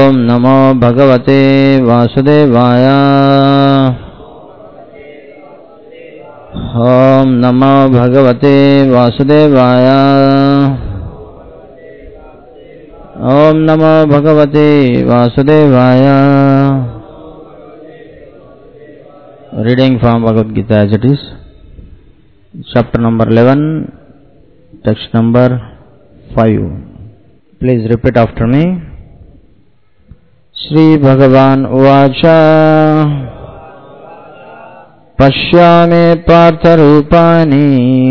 ॐ नमो भगवते वासुदेवाय ॐ नमो भगवते वासुदेवाय ॐ नमो भगवते वासुदेवाय Reading from Bhagavad Gita as it is. Chapter number 11, text number 5. Please repeat after me. श्रीभगवान् उवाच पश्यामि पार्थरूपाणि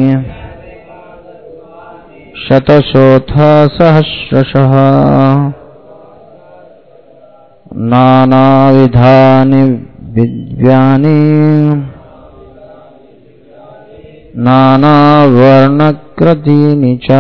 शतशोऽथ सहस्रशः नानाविधानि विद्यानि नानावर्णकृतीनि च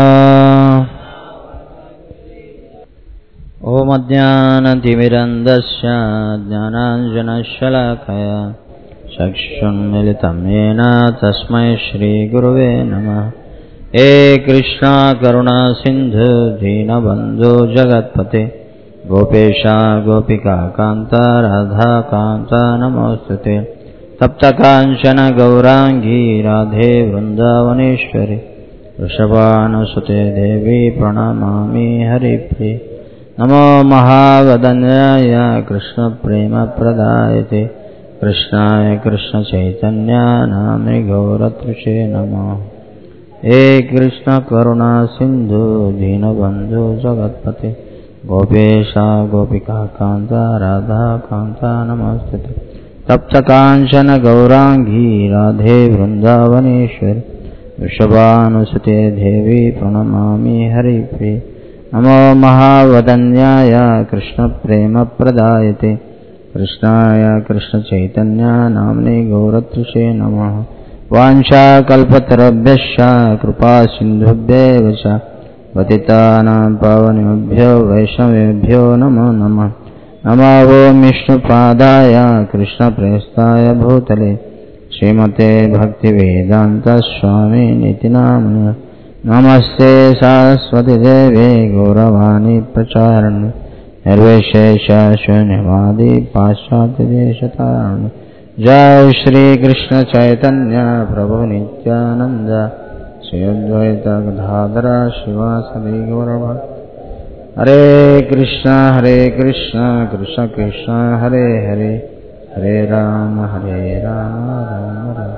ओमज्ञानतिमिरन्दस्य ज्ञानाञ्जनशलाकया चक्षुन्मिलितं येन तस्मै श्रीगुरुवे नमः हे कृष्णा करुणा सिन्धु दीनबन्धु जगत्पते गोपेशा गोपिका कान्त राधा कान्त नमोऽस्तु ते सप्तकाञ्चन गौराङ्गी राधे वृन्दावनेश्वरि वृषभानुसुते देवी प्रणमामि हरिप्रिये नमो महावदन्याय कृष्णप्रेमप्रदायते कृष्णाय कृष्णचैतन्या नामे गौरतृषे नमः हे कृष्णकरुणा सिन्धु दीनबन्धु जगत्पते गोपेशा गोपिका कान्त राधा कान्त नमस्ते सप्तकाञ्चन गौराङ्गी राधे वृन्दावनेश्वरि वृषभानुसुते देवी प्रणमामि हरिप्रिये नमो महावदन्याय कृष्णप्रेमप्रदायते कृष्णाय कृष्णचैतन्या नाम्ने गौरतृषे नमः वाञ्छाकल्पतरभ्यश्च कृपासिन्धुभ्येव च पतितानां पावनेभ्यो वैष्णवेभ्यो नमो नमः नमो वो विष्णुपादाय कृष्णप्रेस्ताय भूतले श्रीमते भक्तिवेदान्तस्वामी निति नाम्ने नमस्ते सरस्वतीदेवे गौरवाणी प्रचारणे निर्विशेषशून्यवादी पाश्चात्यदेशतारणे जय श्रीकृष्ण चैतन्य प्रभु नित्यानन्द श्री अद्वैत गदाधर शिवासदि गौरभ हरे कृष्ण हरे कृष्ण कृष्ण कृष्ण हरे हरे हरे राम हरे राम राम राम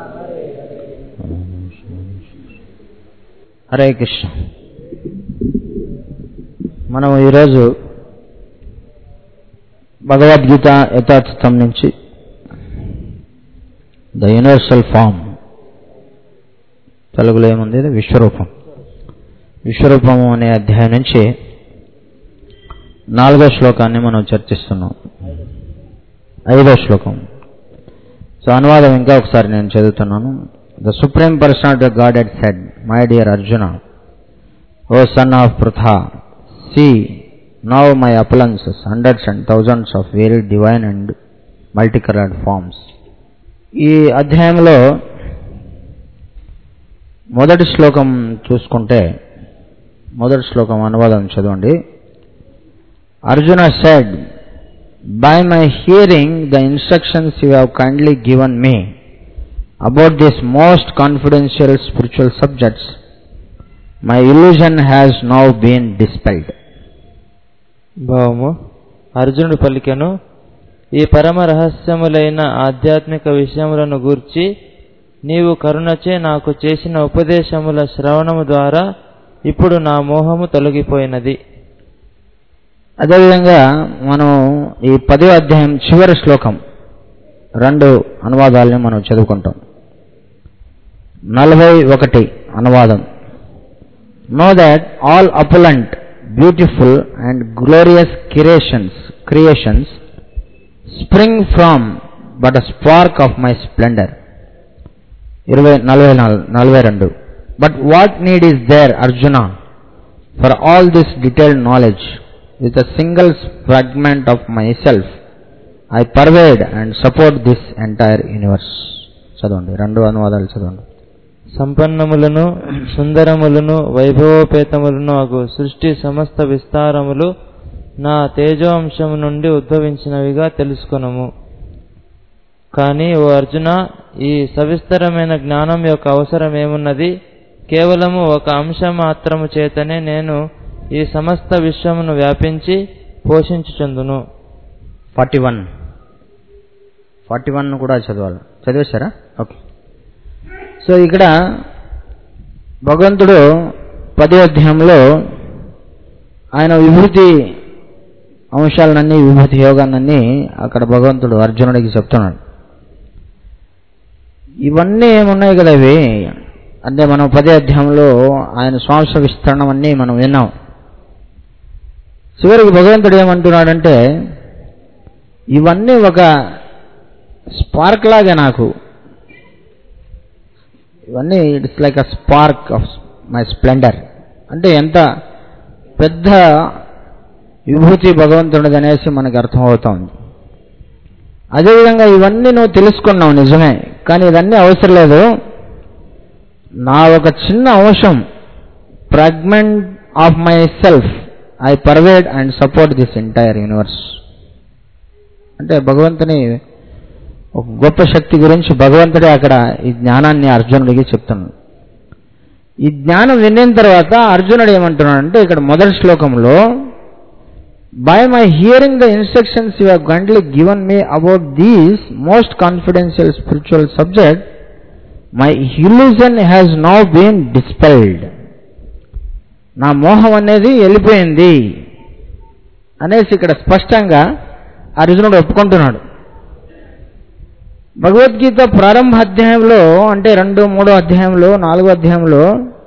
హరే కృష్ణ మనం ఈరోజు భగవద్గీత యథాతథం నుంచి ద యూనివర్సల్ ఫామ్ తెలుగులో ఏముంది ఇది విశ్వరూపం విశ్వరూపము అనే అధ్యాయం నుంచి నాలుగో శ్లోకాన్ని మనం చర్చిస్తున్నాం ఐదో శ్లోకం సో అనువాదం ఇంకా ఒకసారి నేను చదువుతున్నాను The Supreme Personality of Godhead said, My dear Arjuna, O son of Pratha, see now my appearances, hundreds and thousands of very divine and multicolored forms. ఈ అధ్యాయంలో మొదటి శ్లోకం చూసుకుంటే మొదటి శ్లోకం అనువాదం చదవండి Arjuna said by my hearing the instructions you have kindly given me about these most confidential spiritual subjects, my illusion has now been dispelled. భావము అర్జునుడు పలికెను ఈ పరమ రహస్యములైన ఆధ్యాత్మిక విషయములను గూర్చి నీవు కరుణచే నాకు చేసిన ఉపదేశముల శ్రవణము ద్వారా ఇప్పుడు నా మోహము తొలగిపోయినది అదేవిధంగా మనం ఈ పదో అధ్యాయం చివరి శ్లోకం రెండు అనువాదాలని మనం చదువుకుంటాం నలభై ఒకటి అనువాదం know that all opulent beautiful and glorious creations creations spring from but a spark of my splendour ఇరవై నలభై నాలుగు నలభై రెండు but what need is there Arjuna for all this detailed knowledge with a single fragment of my self I pervade and support this entire universe చదవండి రెండు అనువాదాలు చదవండి సంపన్నములను సుందరములను వైభవోపేతములను అగు సృష్టి సమస్త విస్తారములు నా తేజోంశము నుండి ఉద్భవించినవిగా తెలుసుకొనము కానీ ఓ అర్జున ఈ సవిస్తరమైన జ్ఞానం యొక్క అవసరం ఏమున్నది కేవలము ఒక అంశం మాత్రము చేతనే నేను ఈ సమస్త విశ్వమును వ్యాపించి పోషించుచుందును ఫార్టీ వన్ ఫార్టీ వన్ కూడా చదవాలి చదివేశారా ఓకే సో ఇక్కడ భగవంతుడు పదో అధ్యాయంలో ఆయన విభూతి అంశాలన్నీ విభూతి యోగాలన్నీ అక్కడ భగవంతుడు అర్జునుడికి చెప్తున్నాడు ఇవన్నీ ఏమున్నాయి కదా ఇవి అంటే మనం పదే అధ్యాయంలో ఆయన శ్వాస విస్తరణం అన్నీ మనం విన్నాం చివరికి భగవంతుడు ఏమంటున్నాడంటే ఇవన్నీ ఒక స్పార్క్ లాగా నాకు ఇవన్నీ it's like a spark of my splendour అంటే ఎంత పెద్ద విభూతి భగవంతుడిది అనేసి మనకు అర్థమవుతోంది అదేవిధంగా ఇవన్నీ నువ్వు తెలుసుకున్నావు నిజమే కానీ ఇవన్నీ అవసరం లేదు నా ఒక చిన్న అంశం fragment of my self I pervade and support this entire universe అంటే భగవంతుని ఒక గొప్ప శక్తి గురించి భగవంతుడే అక్కడ ఈ జ్ఞానాన్ని అర్జునుడికి చెప్తున్నాడు ఈ జ్ఞానం విన్న తర్వాత అర్జునుడు ఏమంటున్నాడంటే ఇక్కడ మొదటి శ్లోకంలో by my hearing the instructions you kindly given me about these most confidential spiritual subject my illusion has now been dispelled నా మోహం అనేది వెళ్ళిపోయింది అనేసి ఇక్కడ స్పష్టంగా అర్జునుడు ఒప్పుకుంటున్నాడు భగవద్గీత ప్రారంభ అధ్యాయంలో అంటే రెండు మూడో అధ్యాయంలో నాలుగో అధ్యాయంలో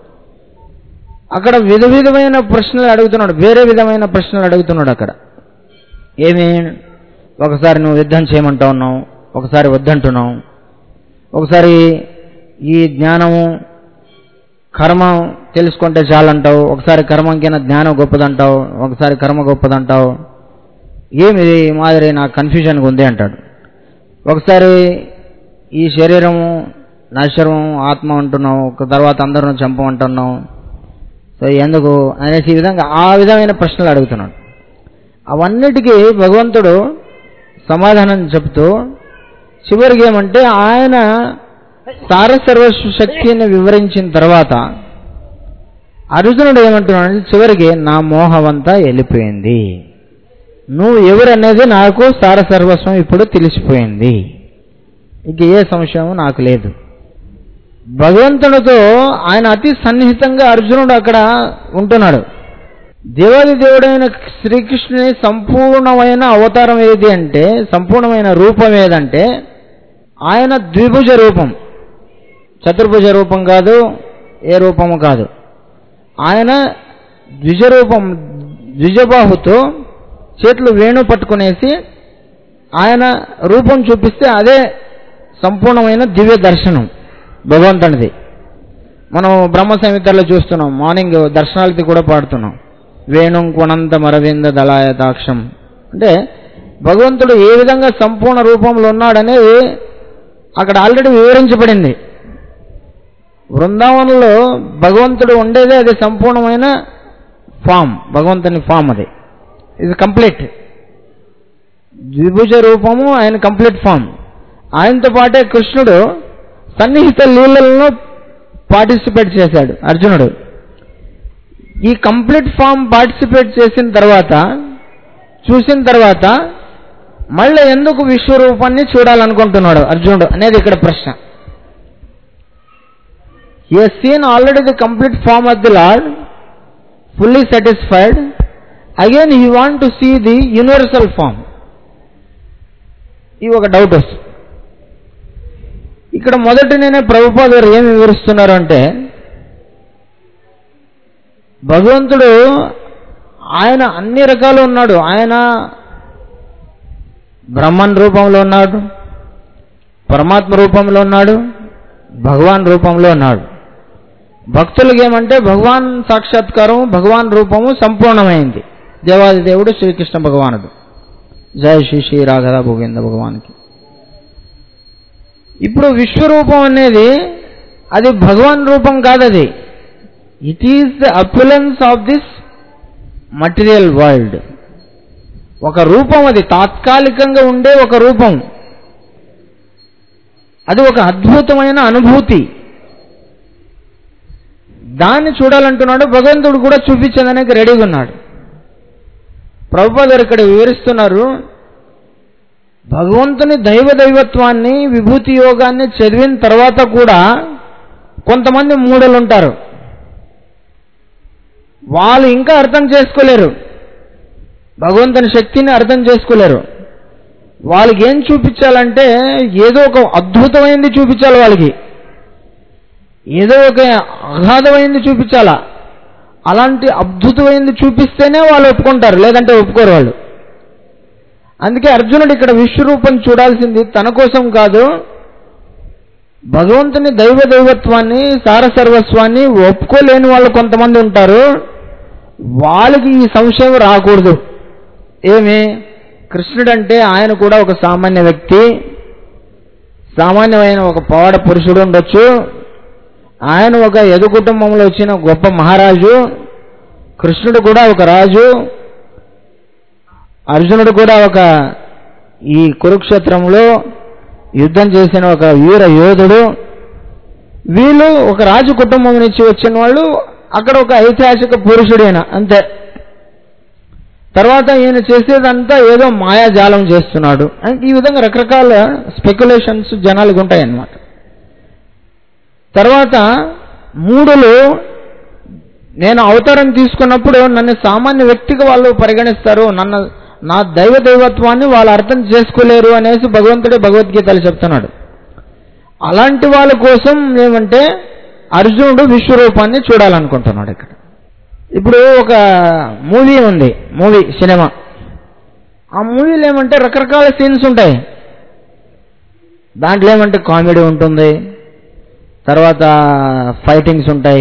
అక్కడ విధ విధమైన ప్రశ్నలు అడుగుతున్నాడు వేరే విధమైన ప్రశ్నలు అడుగుతున్నాడు అక్కడ ఏమి ఒకసారి నువ్వు యుద్ధం చేయమంటా ఉన్నావు ఒకసారి వద్దంటున్నావు ఒకసారి ఈ జ్ఞానము కర్మ తెలుసుకుంటే చాలంటావు ఒకసారి కర్మం కింద జ్ఞానం గొప్పదంటావు ఒకసారి కర్మ గొప్పదంటావు ఏమి ఇది మాదిరి నాకు కన్ఫ్యూజన్గా ఉంది అంటాడు ఒకసారి ఈ శరీరము నశ్వరం ఆత్మ అంటున్నావు ఒక తర్వాత అందరిని చంపమంటున్నావు సో ఎందుకు అనేసి ఈ విధంగా ఆ విధమైన ప్రశ్నలు అడుగుతున్నాడు అవన్నిటికీ భగవంతుడు సమాధానం చెప్తూ చివరికి ఏమంటే ఆయన సారసర్వస్వ శక్తిని వివరించిన తర్వాత అర్జునుడు ఏమంటున్నాడు చివరికి నా మోహమంతా వెళ్ళిపోయింది నువ్వు ఎవరనేది నాకు సారసర్వస్వం ఇప్పుడు తెలిసిపోయింది ఇక ఏ సంశయం నాకు లేదు భగవంతుడితో ఆయన అతి సన్నిహితంగా అర్జునుడు అక్కడ ఉంటున్నాడు దేవాది దేవుడైన శ్రీకృష్ణుని సంపూర్ణమైన అవతారం ఏది అంటే సంపూర్ణమైన రూపం ఏదంటే ఆయన ద్విభుజ రూపం చతుర్భుజ రూపం కాదు ఏ రూపము కాదు ఆయన ద్విజ రూపం ద్విజబాహుతో చేతులు వేణు పట్టుకునేసి ఆయన రూపం చూపిస్తే అదే సంపూర్ణమైన దివ్య దర్శనం భగవంతునిది మనం బ్రహ్మ సంహితలో చూస్తున్నాం మార్నింగ్ దర్శనాలకి కూడా పాడుతున్నాం వేణుం కొనంత మరవింద దళాయతాక్షం అంటే భగవంతుడు ఏ విధంగా సంపూర్ణ రూపంలో ఉన్నాడనేది అక్కడ ఆల్రెడీ వివరించబడింది బృందావనంలో భగవంతుడు ఉండేదే అది సంపూర్ణమైన ఫామ్ భగవంతుని ఫామ్ అది ఇది కంప్లీట్ ద్విభుజ రూపము ఆయన కంప్లీట్ ఫామ్ ఆయనతో పాటే కృష్ణుడు సన్నిహిత లీలలను పార్టిసిపేట్ చేశాడు అర్జునుడు ఈ కంప్లీట్ ఫామ్ పార్టిసిపేట్ చేసిన తర్వాత చూసిన తర్వాత మళ్ళీ ఎందుకు విశ్వరూపాన్ని చూడాలనుకుంటున్నాడు అర్జునుడు అనేది ఇక్కడ ప్రశ్న he has seen already the complete form of the Lord, fully satisfied. Again he want to see the universal form. ఇది ఒక డౌట్ వస్తుంది ఇక్కడ మొదటి నేనే ప్రభుపాద గారు ఏమి వివరిస్తున్నారు అంటే భగవంతుడు ఆయన అన్ని రకాలు ఉన్నాడు ఆయన బ్రహ్మన్ రూపంలో ఉన్నాడు పరమాత్మ రూపంలో ఉన్నాడు భగవాన్ రూపంలో ఉన్నాడు భక్తులకి ఏమంటే భగవాన్ సాక్షాత్కారం భగవాన్ రూపము సంపూర్ణమైంది దేవాది దేవుడు శ్రీకృష్ణ భగవానుడు జయ శ్రీ శ్రీ రాఘవ గోవింద భగవాన్కి ఇప్పుడు విశ్వరూపం అనేది అది భగవాన్ రూపం కాదు అది it is the opulence of this material world ఒక రూపం అది తాత్కాలికంగా ఉండే ఒక రూపం అది ఒక అద్భుతమైన అనుభూతి దాన్ని చూడాలంటున్నాడు భగవంతుడు కూడా చూపించడానికి రెడీగా ఉన్నాడు ప్రభుపాద గారు ఇక్కడ వివరిస్తున్నారు భగవంతుని దైవ దైవత్వాన్ని విభూతి యోగాన్ని చదివిన తర్వాత కూడా కొంతమంది మూడలు ఉంటారు వాళ్ళు ఇంకా అర్థం చేసుకోలేరు భగవంతుని శక్తిని అర్థం చేసుకోలేరు వాళ్ళకి ఏం చూపించాలంటే ఏదో ఒక అద్భుతమైనది చూపించాలి వాళ్ళకి ఏదో ఒక అగాధమైనది చూపించాలా అలాంటి అద్భుతమైనది చూపిస్తేనే వాళ్ళు ఒప్పుకుంటారు లేదంటే ఒప్పుకోరు వాళ్ళు అందుకే అర్జునుడు ఇక్కడ విశ్వరూపం చూడాల్సింది తన కోసం కాదు భగవంతుని దైవ దైవత్వాన్ని సార సర్వస్వాన్ని ఒప్పుకోలేని వాళ్ళు కొంతమంది ఉంటారు వాళ్ళకి ఈ సంశయం రాకూడదు ఏమి కృష్ణుడు అంటే ఆయన కూడా ఒక సామాన్య వ్యక్తి సామాన్యమైన ఒక పవాడ పురుషుడు ఉండొచ్చు ఆయన ఒక యదు కుటుంబంలో వచ్చిన గొప్ప మహారాజు కృష్ణుడు కూడా ఒక రాజు అర్జునుడు కూడా ఒక ఈ కురుక్షేత్రంలో యుద్ధం చేసిన ఒక వీర యోధుడు వీళ్ళు ఒక రాజు కుటుంబం నుంచి వచ్చిన వాళ్ళు అక్కడ ఒక ఐతిహాసిక పురుషుడైన అంతే తర్వాత ఈయన చేసేదంతా ఏదో మాయాజాలం చేస్తున్నాడు అంటే ఈ విధంగా రకరకాల స్పెక్యులేషన్స్ జనాలకు ఉంటాయన్నమాట తర్వాత మూడులు నేను అవతారం తీసుకున్నప్పుడు నన్ను సామాన్య వ్యక్తిగా వాళ్ళు పరిగణిస్తారు నన్ను నా దైవ దైవత్వాన్ని వాళ్ళు అర్థం చేసుకోలేరు అనేసి భగవంతుడే భగవద్గీతలు చెప్తున్నాడు అలాంటి వాళ్ళ కోసం ఏమంటే అర్జునుడు విశ్వరూపాన్ని చూడాలనుకుంటున్నాడు ఇక్కడ ఇప్పుడు ఒక మూవీ ఉంది మూవీ సినిమా ఆ మూవీలో ఏమంటే రకరకాల సీన్స్ ఉంటాయి దాంట్లో ఏమంటే కామెడీ ఉంటుంది తర్వాత ఫైటింగ్స్ ఉంటాయి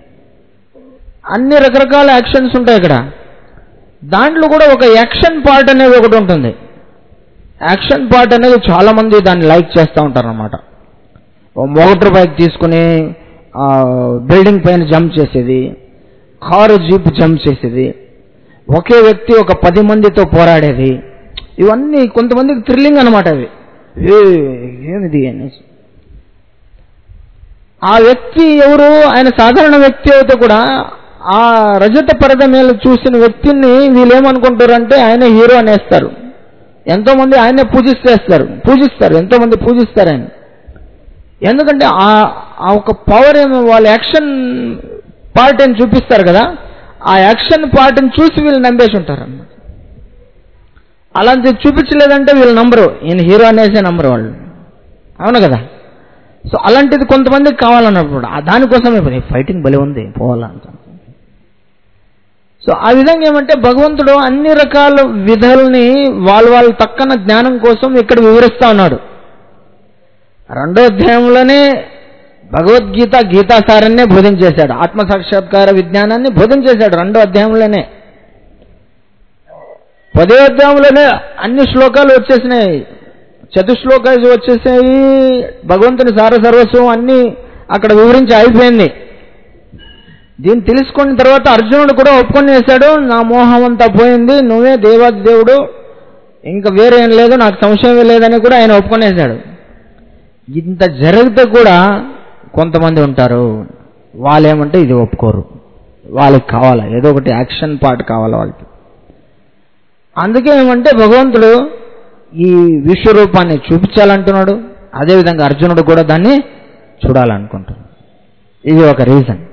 అన్ని రకరకాల యాక్షన్స్ ఉంటాయి ఇక్కడ దాంట్లో కూడా ఒక యాక్షన్ పార్ట్ అనేది ఒకటి ఉంటుంది యాక్షన్ పార్ట్ అనేది చాలా మంది దాన్ని లైక్ చేస్తూ ఉంటారు అనమాట మోటార్ బైక్ తీసుకుని బిల్డింగ్ పైన జంప్ చేసేది కారు జీప్ జంప్ చేసేది ఒకే వ్యక్తి ఒక పది మందితో పోరాడేది ఇవన్నీ కొంతమందికి థ్రిల్లింగ్ అనమాట అవి ఏ, ఏమిది అనేసి ఆ వ్యక్తి ఎవరు ఆయన సాధారణ వ్యక్తి అయితే కూడా ఆ రజత పరద మీద చూసిన వ్యక్తిని వీళ్ళు ఏమనుకుంటారు అంటే ఆయన హీరో అనేస్తారు ఎంతో మంది ఆయనే పూజిస్తేస్తారు పూజిస్తారు ఎంతో మంది పూజిస్తారు ఆయన ఎందుకంటే ఆ ఆ ఒక పవర్ ఏమో వాళ్ళ యాక్షన్ పార్ట్ అని చూపిస్తారు కదా ఆ యాక్షన్ పార్ట్ని చూసి వీళ్ళు నమ్మేసి ఉంటారు అన్నమాట అలాంటి చూపించలేదంటే వీళ్ళు నంబరు ఈయన హీరో అనేసే నంబరు వాళ్ళు అవును కదా సో అలాంటిది కొంతమందికి కావాలన్నప్పుడు ఆ దానికోసమే పని ఫైటింగ్ భలే ఉంది పోవాలంట సో ఆ విధంగా ఏమంటే భగవంతుడు అన్ని రకాల విధాలని వాళ్ళ వాళ్ళ తక్కన జ్ఞానం కోసం ఇక్కడ వివరిస్తా ఉన్నాడు రెండో అధ్యాయంలోనే భగవద్గీత గీతాసారాన్నే బోధించేశాడు ఆత్మ సాక్షాత్కార విజ్ఞానాన్ని బోధించేశాడు రెండో అధ్యాయంలోనే పదో అధ్యాయంలోనే అన్ని శ్లోకాలు వచ్చేసినాయి చతుశ్లోకాలు వచ్చేసాయి భగవంతుని సార సర్వస్వం అన్ని అక్కడ వివరించి అయిపోయింది దీన్ని తెలుసుకున్న తర్వాత అర్జునుడు కూడా ఒప్పుకొని వేశాడు నా మోహం అంతా పోయింది నువ్వే దేవాది దేవుడు ఇంకా వేరే ఏం లేదు నాకు సంశయం లేదని కూడా ఆయన ఒప్పుకొనేశాడు ఇంత జరిగితే కూడా కొంతమంది ఉంటారు వాళ్ళేమంటే ఇది ఒప్పుకోరు వాళ్ళకి కావాలా ఏదో ఒకటి యాక్షన్ పార్ట్ కావాలి వాళ్ళకి అందుకే ఏమంటే భగవంతుడు ఈ విశ్వరూపాన్ని చూపించాలంటున్నాడు అదేవిధంగా అర్జునుడు కూడా దాన్ని చూడాలనుకుంటున్నాడు ఇది ఒక రీజన్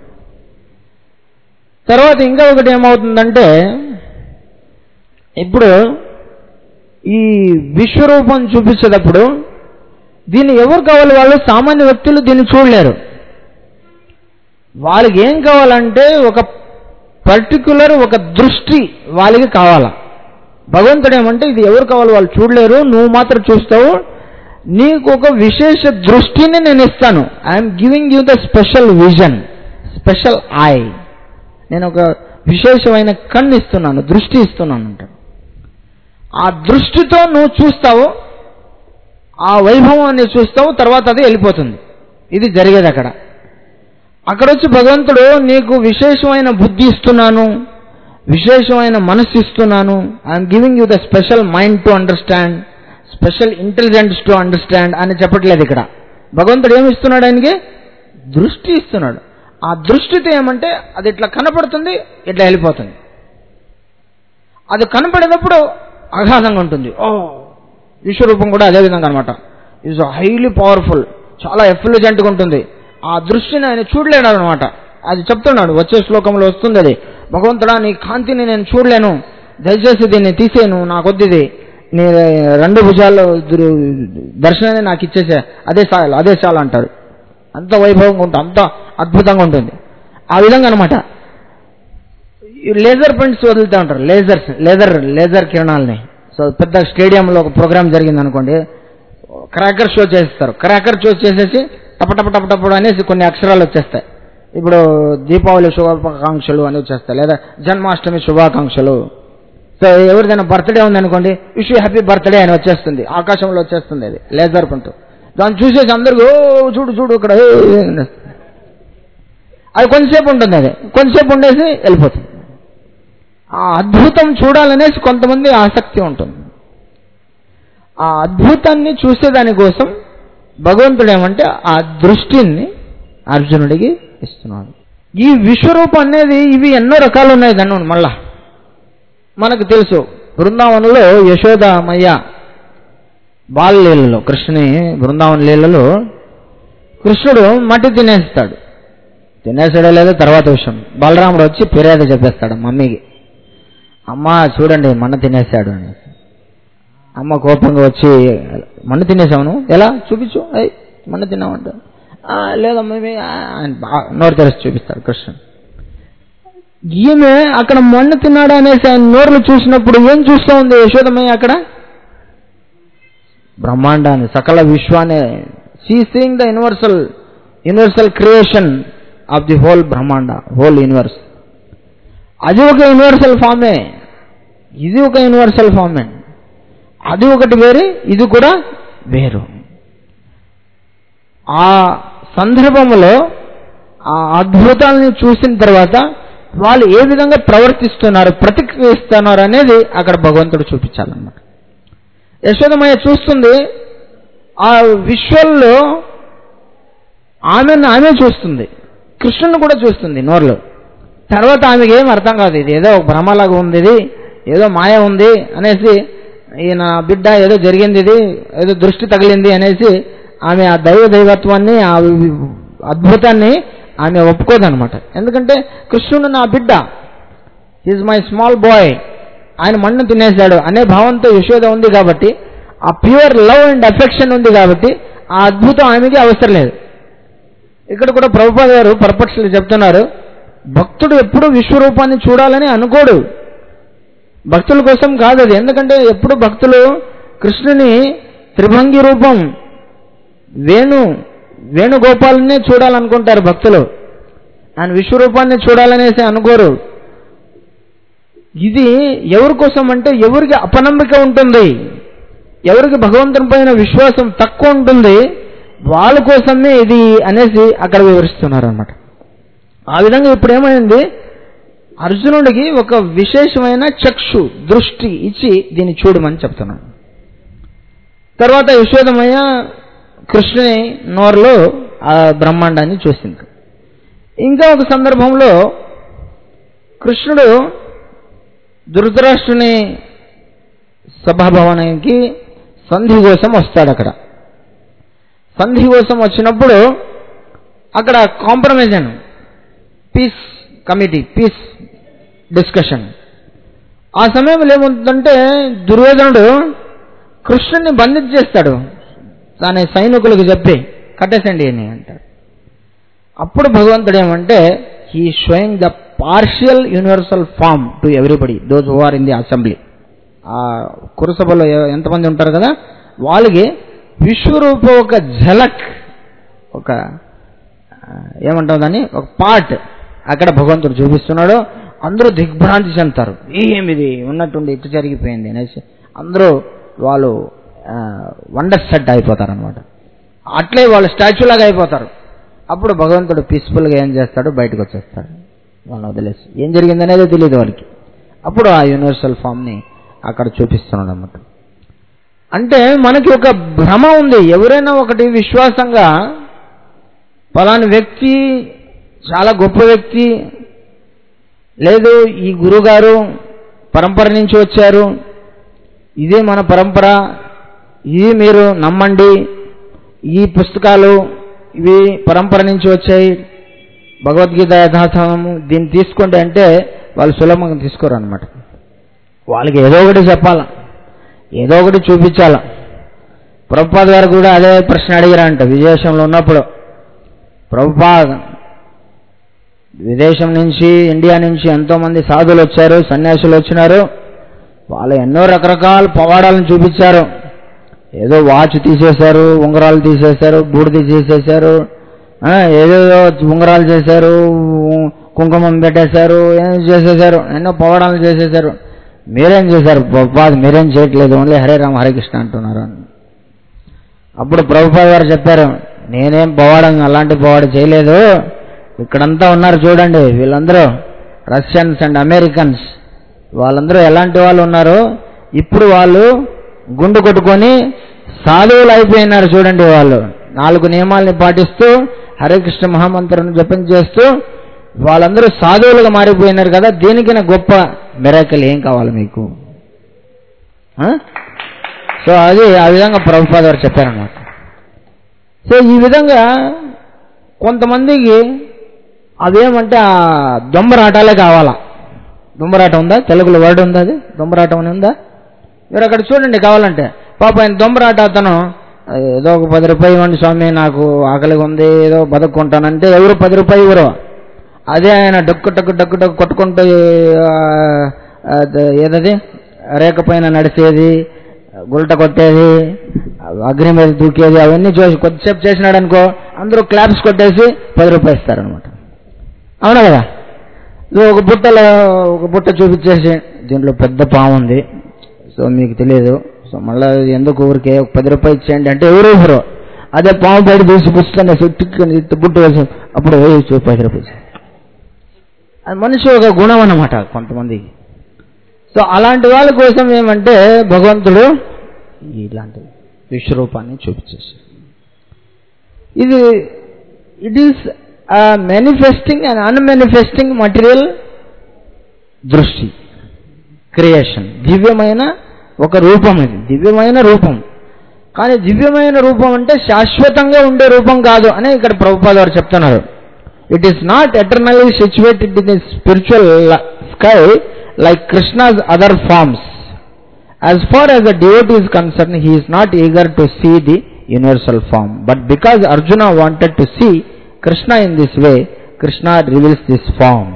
తర్వాత ఇంకా ఒకటి ఏమవుతుందంటే ఇప్పుడు ఈ విశ్వరూపం చూపించేటప్పుడు దీన్ని ఎవరు కావాలి వాళ్ళు సామాన్య వ్యక్తులు దీన్ని చూడలేరు వాళ్ళకి ఏం కావాలంటే ఒక పర్టికులర్ ఒక దృష్టి వాళ్ళకి కావాలా భగవంతుడు ఏమంటే ఇది ఎవరు కావాలి వాళ్ళు చూడలేరు నువ్వు మాత్రం చూస్తావు నీకు ఒక విశేష దృష్టిని నేను ఇస్తాను I'm giving you the special vision special I నేను ఒక విశేషమైన కన్ను ఇస్తున్నాను దృష్టి ఇస్తున్నాను అంటాడు ఆ దృష్టితో నువ్వు చూస్తావు ఆ వైభవాన్ని చూస్తావు తర్వాత అది వెళ్ళిపోతుంది ఇది జరిగేది అక్కడ అక్కడ వచ్చి భగవంతుడు నీకు విశేషమైన బుద్ధి ఇస్తున్నాను విశేషమైన మనస్సు ఇస్తున్నాను I'm giving you the special mind to understand special intelligence to understand అని చెప్పట్లేదు ఇక్కడ భగవంతుడు ఏమి ఇస్తున్నాడు ఆయనకి దృష్టి ఇస్తున్నాడు ఆ దృష్టితో ఏమంటే అది ఇట్లా కనపడుతుంది ఇట్లా వెళ్ళిపోతుంది అది కనపడేటప్పుడు అగాధంగా ఉంటుంది ఓ విశ్వరూపం కూడా అదే విధంగా అనమాట ఈజ్ హైలీ పవర్ఫుల్ చాలా ఎఫ్లిజెంట్గా ఉంటుంది ఆ దృష్టిని ఆయన చూడలేడు అనమాట అది చెప్తున్నాడు వచ్చే శ్లోకంలో వస్తుంది అది భగవంతుడా నీ కాంతిని నేను చూడలేను దయచేసి దీన్ని తీసేను నాకొద్దు ఇది నీ రెండు భుజాల్లో దురు- దర్శనాన్ని నాకు ఇచ్చేసే అదే చాలు అదే చాలు అంటారు అంత వైభవంగా ఉంటుంది అంత అద్భుతంగా ఉంటుంది ఆ విధంగా అనమాట లేజర్ ప్రింట్స్ వదులుతూ ఉంటారు లేజర్స్ లేజర్ లేజర్ కిరణాలని సో పెద్ద స్టేడియంలో ఒక ప్రోగ్రామ్ జరిగింది అనుకోండి క్రాకర్ షో చేస్తారు క్రాకర్ షో చేసేసి టప టప టప టప అనేసి కొన్ని అక్షరాలు వచ్చేస్తాయి ఇప్పుడు దీపావళి శుభాకాంక్షలు అని వచ్చేస్తాయి లేదా జన్మాష్టమి శుభాకాంక్షలు సో ఎవరిదైనా బర్త్డే ఉందనుకోండి విష్ హ్యాపీ బర్త్డే అని వచ్చేస్తుంది ఆకాశంలో వచ్చేస్తుంది అది లేజర్ ప్రింట్ దాన్ని చూసేసి అందరూ "ఓ, చూడు చూడు ఇక్కడ ఏ, ఏ" అనేస్తారు. అది కొంతసేపు ఉంటుంది అది కొంతసేపు ఉండేసి వెళ్ళిపోతుంది ఆ అద్భుతం చూడాలనేసి కొంతమంది ఆసక్తి ఉంటుంది ఆ అద్భుతాన్ని చూసేదానికోసం భగవంతుడు ఏమంటే ఆ దృష్టిని అర్జునుడికి ఇస్తున్నాడు ఈ విశ్వరూపం అనేది ఇవి ఎన్నో రకాలు ఉన్నాయి దాన్ని మళ్ళా మనకు తెలుసు బృందావనంలో యశోదామయ్య బాలలీలలో కృష్ణుని బృందావన లీలలో కృష్ణుడు మట్టి తినేస్తాడు తినేసాడో లేదో తర్వాత విషయం బలరాముడు వచ్చి ఫిర్యాదు చెప్పేస్తాడు మమ్మీకి అమ్మ చూడండి మన్న తినేశాడు అని అమ్మ కోపంగా వచ్చి మన్ను తినేసావును ఎలా చూపించు అయ్ మన్ను తిన్నామంట "ఆ, లేదమ్మా ఇవి", ఆ, అని బాగా నోరు తెరిచి చూపిస్తాడు కృష్ణుడు ఈమె అక్కడ మన్ను తిన్నాడు అనేసి ఆయన నోరులు చూసినప్పుడు ఏం చూస్తూ ఉంది యశోదమయ్య అక్కడ బ్రహ్మాండాన్ని సకల విశ్వాన్ని see seeing the universal universal creation of the whole బ్రహ్మాండ హోల్ యూనివర్స్ అది ఒక యూనివర్సల్ ఫామే ఇది ఒక యూనివర్సల్ ఫామే అది ఒకటి వేరే ఇది కూడా వేరు ఆ సందర్భంలో ఆ అద్భుతాలని చూసిన తర్వాత వాళ్ళు ఏ విధంగా ప్రవర్తిస్తున్నారు ప్రతిక్రియిస్తున్నారు అనేది అక్కడ భగవంతుడు చూపించాలన్నమాట యశోదమయ్య చూస్తుంది ఆ విశ్వల్లో ఆమెను ఆమె చూస్తుంది కృష్ణుని కూడా చూస్తుంది నోరులో తర్వాత ఆమెకి ఏం అర్థం కాదు ఇది ఏదో ఒక భ్రమలాగా ఉంది ఇది ఏదో మాయ ఉంది అనేసి ఈయన బిడ్డ ఏదో జరిగింది ఇది ఏదో దృష్టి తగిలింది అనేసి ఆమె ఆ దైవ దైవత్వాన్ని ఆ వి- అద్భుతాన్ని ఆమె ఒప్పుకోదనమాట ఎందుకంటే కృష్ణుడు నా బిడ్డ ఈజ్ మై స్మాల్ బాయ్ ఆయన మన్ను తినేశాడు అనే భావంతో యశోద ఉంది కాబట్టి ఆ ప్యూర్ లవ్ అండ్ అఫెక్షన్ ఉంది కాబట్టి ఆ అద్భుతం ఆమెకి అవసరం లేదు ఇక్కడ కూడా ప్రభుపాద గారు పర్పక్షలు చెప్తున్నారు భక్తుడు ఎప్పుడు విశ్వరూపాన్ని చూడాలని అనుకోడు భక్తుల కోసం కాదు అది ఎందుకంటే ఎప్పుడు భక్తులు కృష్ణుని త్రిభంగి రూపం వేణు వేణుగోపాలనే చూడాలనుకుంటారు భక్తులు ఆయన విశ్వరూపాన్ని చూడాలనేసి అనుకోరు ఇది ఎవరి కోసం అంటే ఎవరికి అపనమ్మిక ఉంటుంది ఎవరికి భగవంతుని పైన విశ్వాసం తక్కువ ఉంటుంది వాళ్ళ కోసమే ఇది అనేసి అక్కడ వివరిస్తున్నారు అనమాట ఆ విధంగా ఇప్పుడు ఏమైంది అర్జునుడికి ఒక విశేషమైన చక్షు దృష్టి ఇచ్చి దీన్ని చూడమని చెప్తున్నాను తర్వాత యశోదమయ్య కృష్ణుని నోరులో ఆ బ్రహ్మాండాన్ని చూసింది ఇంకా ఒక సందర్భంలో కృష్ణుడు ధృతరాష్ట్రుని సభాభవనానికి సంధి కోసం వస్తాడు అక్కడ సంధి కోసం వచ్చినప్పుడు అక్కడ కాంప్రమైజ్ అని పీస్ కమిటీ పీస్ డిస్కషన్ ఆ సమయంలో ఏమవుతుందంటే దుర్యోధనుడు కృష్ణుని బంధించేస్తాడు తన సైనికులకు చెప్పి కట్టేసండి అని అంటాడు అప్పుడు భగవంతుడు ఏమంటే he showing the partial universal form to everybody those who are in the assembly ఆ కురసభలో ఎ- ఎంతమంది ఉంటారు కదా వాళ్ళకి విశ్వరూప ఒక ఝలక్ ఒక ఆ, ఏమంటాం దాన్ని ఒక పార్ట్ అక్కడ భగవంతుడు చూపిస్తున్నాడు అందరూ దిగ్భ్రాంతి చెందుతారు ఏమిది ఉన్నట్టుండి ఇటు జరిగిపోయింది అనేసి అందరూ వాళ్ళు వండర్ సెట్ అయిపోతారు అనమాట అట్లే వాళ్ళు స్టాచ్యూ లాగా అయిపోతారు అప్పుడు భగవంతుడు పీస్ఫుల్గా ఏం చేస్తాడు బయటకు వచ్చేస్తాడు వాళ్ళని వదిలేసి ఏం జరిగిందనేది తెలియదు వాళ్ళకి అప్పుడు ఆ యూనివర్సల్ ఫామ్ని అక్కడ చూపిస్తున్నాడు అన్నమాట అంటే మనకి ఒక భ్రమ ఉంది ఎవరైనా ఒకటి విశ్వాసంగా పలాని వ్యక్తి చాలా గొప్ప వ్యక్తి లేదు ఈ గురుగారు పరంపర నుంచి వచ్చారు ఇదే మన పరంపర ఇది మీరు నమ్మండి ఈ పుస్తకాలు ఇవి పరంపర నుంచి వచ్చాయి భగవద్గీత యథాతథము దీన్ని తీసుకోండి అంటే వాళ్ళు సులభంగా తీసుకోరు అనమాట వాళ్ళకి ఏదో ఒకటి చెప్పాల ఏదో ఒకటి చూపించాల ప్రభుపాద్ గారు కూడా అదే ప్రశ్న అడిగారంట విదేశంలో ఉన్నప్పుడు ప్రభుపాద్ విదేశం నుంచి ఇండియా నుంచి ఎంతో మంది సాధువులు వచ్చారు సన్యాసులు వచ్చినారు వాళ్ళు ఎన్నో రకరకాల పవాడాలను చూపించారు ఏదో వాచ్ తీసేశారు ఉంగరాలు తీసేశారు బూడిద తీసేశారు ఆ, ఏదేదో ఉంగరాలు చేశారు కుంకుమం పెట్టేశారు ఏం చేసేశారు ఎన్నో పవాడాలు చేసేశారు మీరేం చేశారు ప్రభుపాద్ మీరేం చేయట్లేదు ఓన్లీ హరే రామ హరే కృష్ణ అంటున్నారు అప్పుడు ప్రభుపాద్ గారు చెప్పారు నేనేం పవాడం అలాంటి పవాడ చేయలేదు ఇక్కడంతా ఉన్నారు చూడండి వీళ్ళందరూ రష్యన్స్ అండ్ అమెరికన్స్ వాళ్ళందరూ ఎలాంటి వాళ్ళు ఉన్నారు ఇప్పుడు వాళ్ళు గుండు కొట్టుకొని సాధువులు అయిపోయినారు చూడండి వాళ్ళు నాలుగు నియమాల్ని పాటిస్తూ హరే కృష్ణ మహామంత్రం జపం చేస్తూ వాళ్ళందరూ సాధువులుగా మారిపోయినారు కదా దీనికి నా గొప్ప మిరాకిల్ ఏం కావాలి మీకు ఆ? సో అది ఆ విధంగా ప్రభుపాద గారు చెప్పారనమాట సో ఈ విధంగా కొంతమందికి అదేమంటే ఆ దొంబరాటాలే కావాలా దొంబరాటం ఉందా తెలుగులో వర్డ్ ఉందా అది దొంబరాటం అని ఉందా మీరు అక్కడ చూడండి కావాలంటే పాప ఆయన దొంబరాట అతను ఏదో ఒక పది రూపాయలు ఇవ్వండి స్వామి నాకు ఆకలిగా ఉంది ఏదో బతుక్కుంటానంటే ఎవరు పది రూపాయలు ఇవ్వరు అదే ఆయన డొక్కు డొక్కు డొక్కు డొక్కు కొట్టుకుంటూ ఆ, అద- ఏదది రేఖ పైన నడిచేది గుల్ట కొట్టేది అగ్ని మీద దూకేది అవన్నీ చూసి కొద్దిసేపు చేసినాడు అనుకో అందరూ క్లాప్స్ కొట్టేసి పది రూపాయలు ఇస్తారనమాట అవునా కదా ఇది ఒక బుట్టలో ఒక బుట్ట చూపించేసి దీంట్లో పెద్ద పాము ఉంది సో మీకు తెలియదు సో మళ్ళీ ఎందుకు ఊరికే ఒక పది రూపాయలు ఇచ్చేయండి అంటే ఎవరు ఇవ్వరు అదే పాము బయట తీసి పుస్తకాన్ని చుట్టుకొని బుట్ట వేసి అప్పుడు వేయచ్చు పది రూపాయలు అది మనిషి ఒక గుణం అన్నమాట కొంతమందికి సో అలాంటి వాళ్ళ కోసం ఏమంటే భగవంతుడు ఇలాంటి విశ్వరూపాన్ని చూపించేసాడు ఇది it is manifesting and unmanifesting material దృష్టి క్రియేషన్ దివ్యమైన ఒక రూపం ఇది దివ్యమైన రూపం కానీ దివ్యమైన రూపం అంటే శాశ్వతంగా ఉండే రూపం కాదు అని ఇక్కడ ప్రభుపాద వారు చెప్తున్నారు it is not eternally situated in the spiritual sky like Krishna's other forms As far as the devotee is concerned, he is not eager to see the universal form. But because Arjuna wanted to see Krishna in this way, Krishna reveals this form.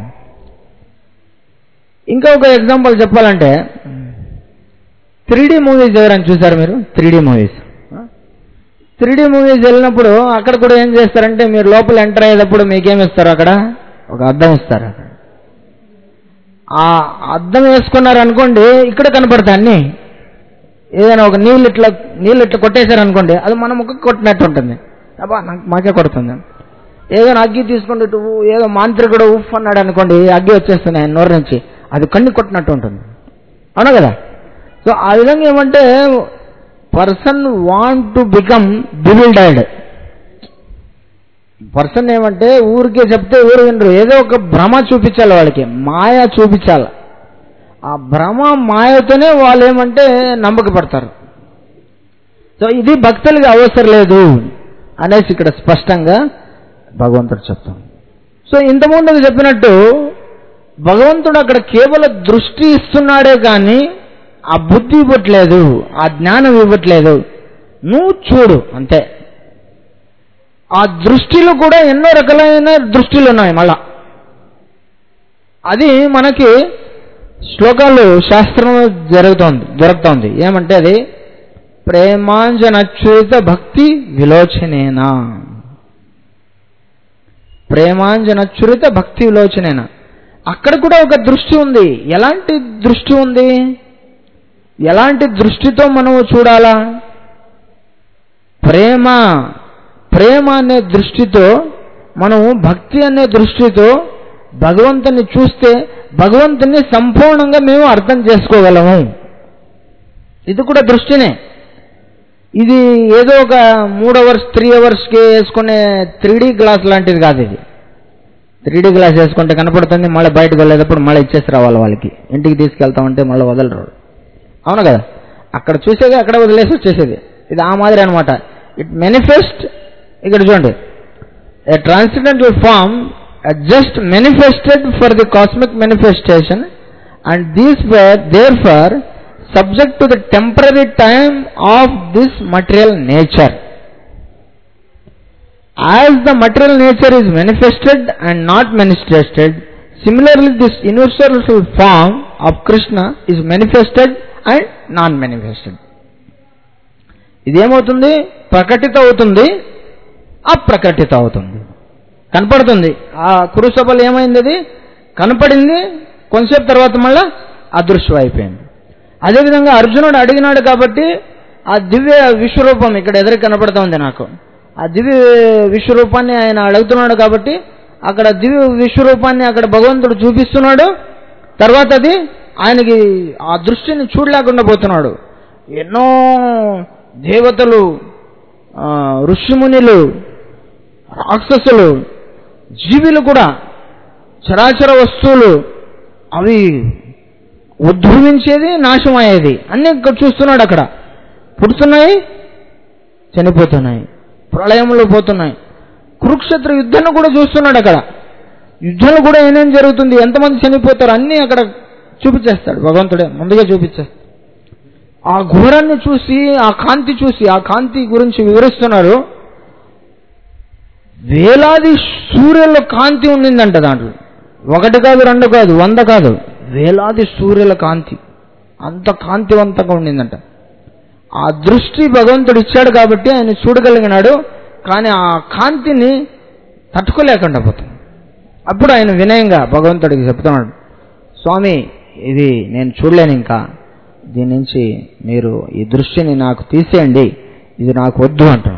ఇంకా ఒక example చెప్పాలంటే three D movies ఎవరైనా చూసారు మీరు three D movies three D movies వెళ్ళినప్పుడు అక్కడ కూడా ఏం చేస్తారంటే మీరు లోపల ఎంటర్ అయ్యేటప్పుడు మీకేం ఇస్తారు అక్కడ ఒక అద్దం ఇస్తారు అక్కడ ఆ అద్దం వేసుకున్నారు అనుకోండి ఇక్కడ కనపడతాయి అన్ని ఏదైనా ఒక నీళ్ళు ఇట్లా నీళ్ళు ఇట్లా కొట్టేశారు అనుకోండి అది మన ముఖం కొట్టినట్టు ఉంటుంది అబ్బా నాకు మాకే కొడుతుంది ఏదైనా అగ్గి తీసుకుంటే ఇటు ఏదో మాంత్రికుడు ఉఫ్ అన్నాడు అనుకోండి అగ్గి వచ్చేస్తుంది ఆయన నోరు నుంచి అది కన్ను కొట్టినట్టు ఉంటుంది అవునా కదా సో ఆ విధంగా ఏమంటే person want to become builded person ఏమంటే ఊరికే చెప్తే ఊరు వినరు ఏదో ఒక భ్రమ చూపించాలి వాళ్ళకి మాయ చూపించాలి ఆ భ్రమ మాయతోనే వాళ్ళు ఏమంటే నమ్మక పడతారు సో ఇది భక్తులకి అవసరం లేదు అనేసి ఇక్కడ స్పష్టంగా భగవంతుడు చెప్తాం సో ఇంతకుముందు చెప్పినట్టు భగవంతుడు అక్కడ కేవలం దృష్టి ఇస్తున్నాడే కానీ ఆ బుద్ధి ఇవ్వట్లేదు ఆ జ్ఞానం ఇవ్వట్లేదు నువ్వు చూడు అంతే ఆ దృష్టిలో కూడా ఎన్నో రకాలైన దృష్టిలు ఉన్నాయి మళ్ళా అది మనకి శ్లోకాలు శాస్త్రంలో జరుగుతోంది దొరుకుతోంది ఏమంటే అది ప్రేమాంజనచ్యుత భక్తి విలోచనేనా ప్రేమాంజనచ్యురిత భక్తి విలోచనేనా అక్కడ కూడా ఒక దృష్టి ఉంది ఎలాంటి దృష్టి ఉంది ఎలాంటి దృష్టితో మనం చూడాలా ప్రేమ ప్రేమ అనే దృష్టితో మనము భక్తి అనే దృష్టితో భగవంతుని చూస్తే భగవంతుని సంపూర్ణంగా మేము అర్థం చేసుకోగలము ఇది కూడా దృష్టినే ఇది ఏదో ఒక మూడు అవర్స్ త్రీ అవర్స్కి వేసుకునే త్రీ గ్లాస్ లాంటిది కాదు ఇది త్రీ గ్లాస్ వేసుకుంటే కనపడుతుంది మళ్ళీ బయటకు వెళ్ళేటప్పుడు మళ్ళీ ఇచ్చేసి రావాలి వాళ్ళకి ఇంటికి తీసుకెళ్తామంటే మళ్ళీ వదలరు అవును కదా అక్కడ చూసేది అక్కడ వదిలేసి వచ్చేసేది ఇది ఆ మాదిరి అనమాట ఇట్ మేనిఫెస్ట్ ఇక్కడ చూడండి a transcendental form uh, just manifested for the cosmic manifestation and these were therefore subject to the temporary time of this material nature as the material nature is manifested and not manifested similarly this universal form of krishna is manifested and non manifested ఇదేమవుతుంది ప్రకటిత అవుతుంది అప్రకటిత అవుతుంది కనపడుతుంది ఆ కురుసభలు ఏమైంది అది కనపడింది కొంతసేపు తర్వాత మళ్ళా అదృశ్యం అయిపోయింది అదేవిధంగా అర్జునుడు అడిగినాడు కాబట్టి ఆ దివ్య విశ్వరూపం ఇక్కడ ఎదురు కనపడుతూ ఉంది నాకు ఆ దివ్య విశ్వరూపాన్ని ఆయన అడుగుతున్నాడు కాబట్టి అక్కడ దివ్య విశ్వరూపాన్ని అక్కడ భగవంతుడు చూపిస్తున్నాడు తర్వాత అది ఆయనకి ఆ దృష్టిని చూడలేకుండా పోతున్నాడు ఎన్నో దేవతలు ఆ, ఋషిమునిలు రాక్షసులు జీవులు కూడా చరాచర వస్తువులు అవి ఉద్భవించేది నాశనం అయ్యేది అన్ని ఇక్కడ చూస్తున్నాడు అక్కడ పుడుతున్నాయి చనిపోతున్నాయి ప్రళయంలో పోతున్నాయి కురుక్షేత్ర యుద్ధాన్ని కూడా చూస్తున్నాడు అక్కడ యుద్ధాలు కూడా ఏమేం జరుగుతుంది ఎంతమంది చనిపోతారు అన్నీ అక్కడ చూపించేస్తాడు భగవంతుడే ముందుగా చూపించేస్తాడు ఆ ఘోరాన్ని చూసి ఆ కాంతి చూసి ఆ కాంతి గురించి వివరిస్తున్నారు వేలాది సూర్యుల కాంతి ఉండిందంట దాంట్లో ఒకటి కాదు రెండు కాదు వంద కాదు వేలాది సూర్యుల కాంతి అంత కాంతివంతంగా ఉండిందంట ఆ దృష్టి భగవంతుడు ఇచ్చాడు కాబట్టి ఆయన చూడగలిగినాడు కానీ ఆ కాంతిని తట్టుకోలేకుండా పోతుంది అప్పుడు ఆయన వినయంగా భగవంతుడికి చెప్తున్నాడు స్వామి ఇది నేను చూడలేను ఇంకా దీని నుంచి మీరు ఈ దృష్టిని నాకు తీసేయండి ఇది నాకు వద్దు అంటాడు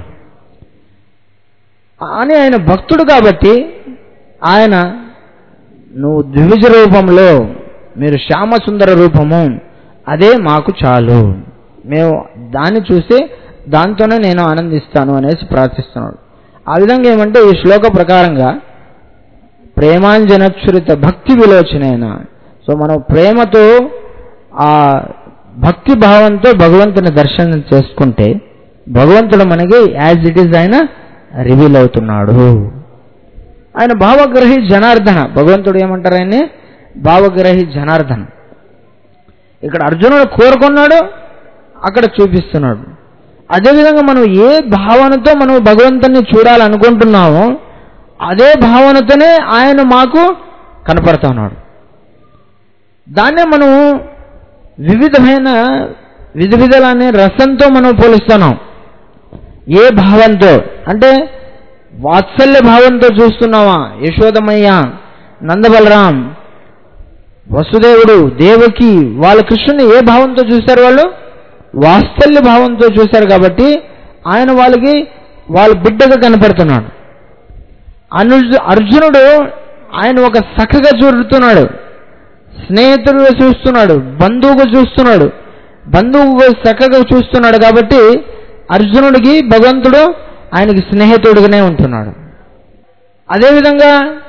అని ఆయన భక్తుడు కాబట్టి ఆయన నువ్వు ద్విజ రూపంలో మీరు శ్యామసుందర రూపము అదే మాకు చాలు మేము దాన్ని చూసి దాంతోనే నేను ఆనందిస్తాను అనేసి ప్రార్థిస్తున్నాడు ఆ విధంగా ఏమంటే ఈ శ్లోక ప్రకారంగా ప్రేమాంజనచ్చురిత భక్తి విలోచనైన సో మనం ప్రేమతో ఆ భక్తి భావంతో భగవంతుని దర్శనం చేసుకుంటే భగవంతుడు మనకి యాజ్ ఇట్ ఈజ్ ఆయన రివీల్ అవుతున్నాడు ఆయన భావగ్రహి జనార్దన భగవంతుడు ఏమంటారు ఆయన్ని భావగ్రహి జనార్దన ఇక్కడ అర్జునుడు కోరుకున్నాడు అక్కడ చూపిస్తున్నాడు అదేవిధంగా మనం ఏ భావనతో మనం భగవంతుని చూడాలనుకుంటున్నామో అదే భావనతోనే ఆయన మాకు కనపడుతున్నాడు దాన్నే మనం వివిధమైన విధ విధాలనే రసంతో మనం పోలుస్తున్నాం ఏ భావంతో అంటే వాత్సల్య భావంతో చూస్తున్నావా యశోదమయ్య నందబలరాం వసుదేవుడు దేవకి వాళ్ళ కృష్ణుని ఏ భావంతో చూశారు వాళ్ళు వాత్సల్య భావంతో చూశారు కాబట్టి ఆయన వాళ్ళకి వాళ్ళ బిడ్డగా కనపడుతున్నాడు అనుజ అర్జునుడు ఆయన ఒక సఖగా చూడుతున్నాడు స్నేహితుడుగా చూస్తున్నాడు బంధువుగా చూస్తున్నాడు బంధువుగా సఖగా చూస్తున్నాడు కాబట్టి అర్జునుడికి భగవంతుడు ఆయనకి స్నేహితుడిగానే ఉంటున్నాడు అదేవిధంగా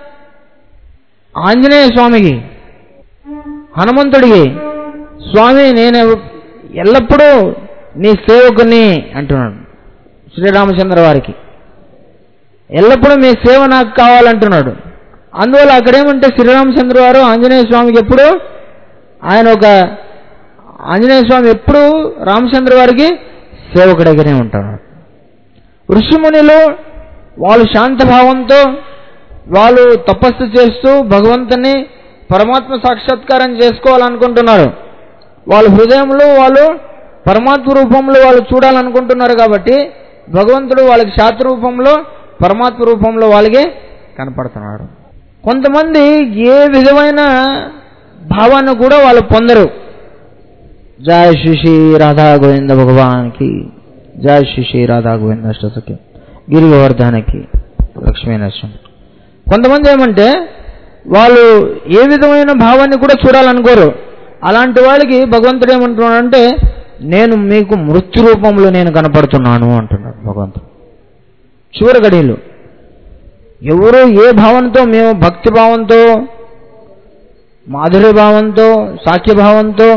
ఆంజనేయ స్వామికి హనుమంతుడికి స్వామి నేను ఎల్లప్పుడూ నీ సేవకుని అంటున్నాడు శ్రీరామచంద్ర వారికి ఎల్లప్పుడూ మీ సేవ నాకు కావాలంటున్నాడు అందువల్ల అక్కడేమంటే శ్రీరామచంద్ర వారు ఆంజనేయ స్వామికి ఎప్పుడు ఆయన ఒక ఆంజనేయ స్వామి ఎప్పుడు రామచంద్ర వారికి సేవకుడిగానే ఉంటాడు ఋషిమునిలు వాళ్ళు శాంతభావంతో వాళ్ళు తపస్సు చేస్తూ భగవంతుని పరమాత్మ సాక్షాత్కారం చేసుకోవాలనుకుంటున్నారు వాళ్ళ హృదయంలో వాళ్ళు పరమాత్మ రూపంలో వాళ్ళు చూడాలనుకుంటున్నారు కాబట్టి భగవంతుడు వాళ్ళకి శాస్త్ర రూపంలో పరమాత్మ రూపంలో వాళ్ళకి కనపడుతున్నాడు కొంతమంది ఏ విధమైన భావాన్ని కూడా వాళ్ళు పొందరు జయ శ్రీ శ్రీ రాధా గోవింద భగవాన్కి జయ శ్రీ శ్రీ రాధా గోవింద అష్టసకి గిరిగోవర్ధనకి లక్ష్మీ నరసింహ కొంతమంది ఏమంటే వాళ్ళు ఏ విధమైన భావాన్ని కూడా చూడాలనుకోరు అలాంటి వాళ్ళకి భగవంతుడు ఏమంటున్నాడంటే నేను మీకు మృత్యు రూపంలో నేను కనపడుతున్నాను అంటున్నాడు భగవంతుడు చివరి గడియలు ఎవరు ఏ భావంతో మేము భక్తి భావంతో మాధుర్య భావంతో సాఖ్య భావంతో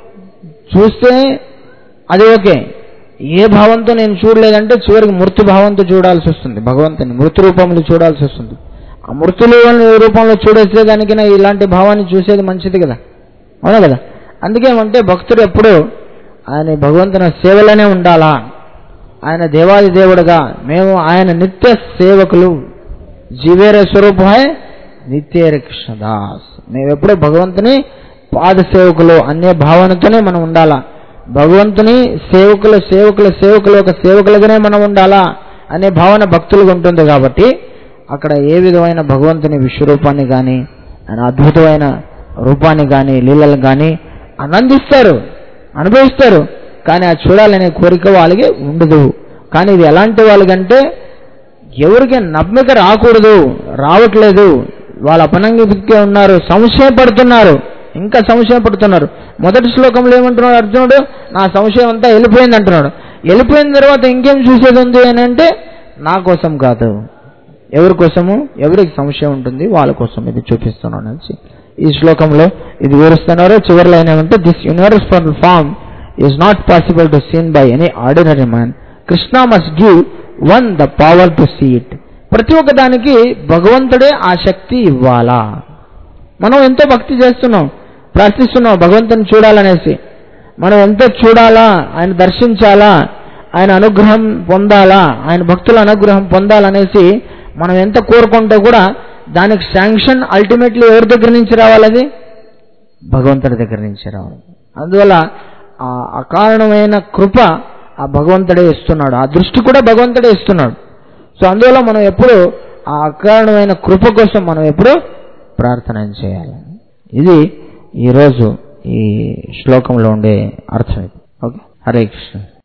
చూస్తే అది ఓకే ఏ భావంతో నేను చూడలేదంటే చివరికి మృత్యు భావంతో చూడాల్సి వస్తుంది భగవంతుని మృత్యు రూపంలో చూడాల్సి వస్తుంది ఆ మృత్యులు రూపంలో చూడేసే దానికైనా ఇలాంటి భావాన్ని చూసేది మంచిది కదా అవునా కదా అందుకేమంటే భక్తుడు ఎప్పుడు ఆయన భగవంతుని సేవలోనే ఉండాలా ఆయన దేవాది దేవుడుగా మేము ఆయన నిత్య సేవకులు జీవేర స్వరూప నిత్య కృష్ణదాస్ మేము ఎప్పుడూ భగవంతుని పాద సేవకులు అనే భావనతోనే మనం ఉండాలా భగవంతుని సేవకుల సేవకుల సేవకులు ఒక సేవకులుగానే మనం ఉండాలా అనే భావన భక్తులకు ఉంటుంది కాబట్టి అక్కడ ఏ విధమైన భగవంతుని విశ్వరూపాన్ని కానీ ఆయన అద్భుతమైన రూపాన్ని కానీ లీలలు కానీ ఆనందిస్తారు అనుభవిస్తారు కానీ అది చూడాలనే కోరిక వాళ్ళకి ఉండదు కానీ ఇది ఎలాంటి వాళ్ళకంటే ఎవరికి నమ్మిక రాకూడదు రావట్లేదు వాళ్ళ అపనంగికే ఉన్నారు సంశయపడుతున్నారు ఇంకా సంశయపడుతున్నారు మొదటి శ్లోకంలో ఏమంటున్నాడు అర్జునుడు నా సంశయం అంతా వెళ్ళిపోయింది అంటున్నాడు వెళ్ళిపోయిన తర్వాత ఇంకేం చూసేది ఉంది అని అంటే నా కోసం కాదు ఎవరి కోసము ఎవరికి సంశయం ఉంటుంది వాళ్ళ కోసం ఇది చూపిస్తున్నాను అనేసి ఈ శ్లోకంలో ఇది వివరిస్తున్నారు చివరిలో ఏమంటే this universal form is not possible to seen by any ordinary man Krishna must give one the power to see it ప్రతి ఒక్క దానికి భగవంతుడే ఆ శక్తి ఇవ్వాలా మనం ఎంతో భక్తి చేస్తున్నాం ప్రార్థిస్తున్నాం భగవంతుని చూడాలనేసి మనం ఎంతో చూడాలా ఆయన దర్శించాలా ఆయన అనుగ్రహం పొందాలా ఆయన భక్తుల అనుగ్రహం పొందాలనేసి మనం ఎంత కోరుకుంటే కూడా దానికి శాంక్షన్ అల్టిమేట్లీ ఎవరి దగ్గర నుంచి రావాలది భగవంతుడి దగ్గర నుంచి రావాలి అందువల్ల ఆ అకారణమైన కృప ఆ భగవంతుడే ఇస్తున్నాడు ఆ దృష్టి కూడా భగవంతుడే ఇస్తున్నాడు సో అందువల్ల మనం ఎప్పుడు ఆ అకారణమైన కృప కోసం మనం ఎప్పుడు ప్రార్థన చేయాలి ఇది ఈరోజు ఈ శ్లోకంలో ఉండే అర్థం ఇది ఓకే హరే కృష్ణ